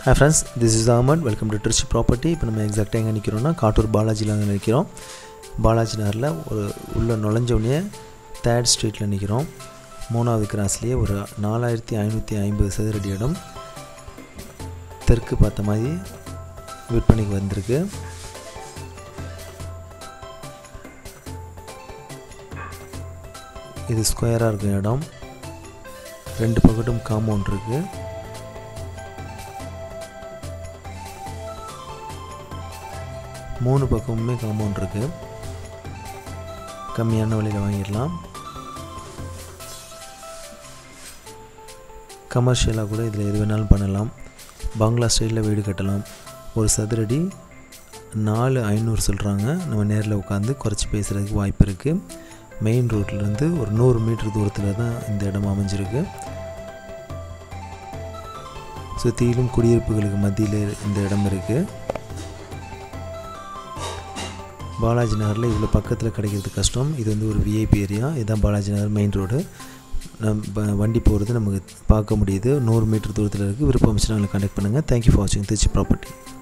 hi friends this is Ahmed welcome to Trichy property இப்போ நம்ம எக்ஸாக்டாக எங்கே நிற்கிறோம்னா காட்டூர் பாலாஜியில் அங்கே நிற்கிறோம் பாலாஜி நகரில் ஒரு உள்ளே நுழைஞ்சோடனே தேர்ட் ஸ்ட்ரீட்டில் நிற்கிறோம் மூணாவது கிராஸ்லேயே ஒரு நாலாயிரத்தி ஐநூற்றி ஐம்பது சதுரடி இடம் தெற்கு பார்த்த மாதிரி விற்பனைக்கு வந்திருக்கு இது ஸ்கொயராக இருக்கும் இடம் ரெண்டு பக்கட்டும் காம்பவுண்ட் இருக்குது மூணு பக்கமுமே காம்பவுண்ட் இருக்குது கம்மியான விலையில் வாங்கிடலாம் கமர்ஷியலாக கூட இதில் எது வேணாலும் பண்ணலாம் பங்களா ஸ்டைலில் வீடு கட்டலாம் ஒரு சதுரடி நாலு ஐநூறு சொல்கிறாங்க நம்ம நேரில் உட்காந்து குறைச்சி பேசுகிறதுக்கு வாய்ப்பு இருக்குது மெயின் ரோட்லேருந்து ஒரு நூறு மீட்டர் தூரத்தில் தான் இந்த இடம் அமைஞ்சிருக்கு சுற்றிலும் குடியிருப்புகளுக்கு மத்தியில் இந்த இடம் இருக்குது பாலாஜி நகரில் இவ்வளோ பக்கத்தில் கிடைக்கிறது கஷ்டம் இது வந்து ஒரு விஐபி ஏரியா இதுதான் பாலாஜி நகர் மெயின் ரோடு நம்ம வண்டி போகிறது நமக்கு பார்க்க முடியுது நூறு மீட்டர் தூரத்தில் இருக்குது விருப்பம் வச்சு நாங்கள் கண்டக்ட் பண்ணுங்கள் தேங்க்யூ ஃபார் வாட்சிங் திருச்சி ப்ராப்பர்ட்டி